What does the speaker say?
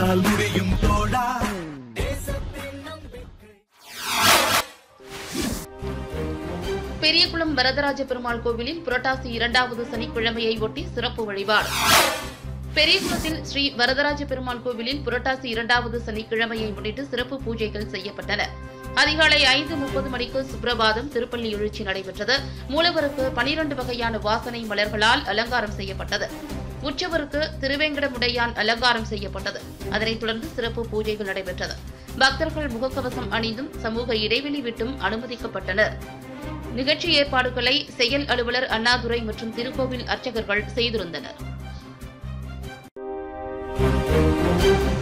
உன்னால் முடியும் தோழா பெரியகுளம் வரதராஜ பெருமாள் கோவிலில் புரட்டாசி இரண்டாவது சனிக்கிழமையை ஒட்டி சிறப்பு வழிபாடு பெரியகுளத்தில் ஸ்ரீ வரதராஜ பெருமாள் கோவிலில் புரட்டாசி இரண்டாவது சனிக்கிழமையை முன்னிட்டு சிறப்பு பூஜைகள் செய்யப்பட்டன அதிகாலை ஐந்து முப்பது மணிக்கு சுப்ரபாதம் திருப்பள்ளி எழுச்சி நடைபெற்றது மூலவருக்கு பனிரண்டு வகையான வாசனை மலர்களால் அலங்காரம் செய்யப்பட்டது உற்சவருக்கு திருவேங்கடமுடையான் அலங்காரம் செய்யப்பட்டது அதனைத் தொடர்ந்து சிறப்பு பூஜைகள் நடைபெற்றது பக்தர்கள் முகக்கவசம் அணிந்தும் சமூக இடைவெளி விட்டும் அனுமதிக்கப்பட்டனர் நிகழ்ச்சி ஏற்பாடுகளை செயல் அலுவலர் அண்ணாதுரை மற்றும் திருக்கோவில் அர்ச்சகர்கள் செய்திருந்தனர்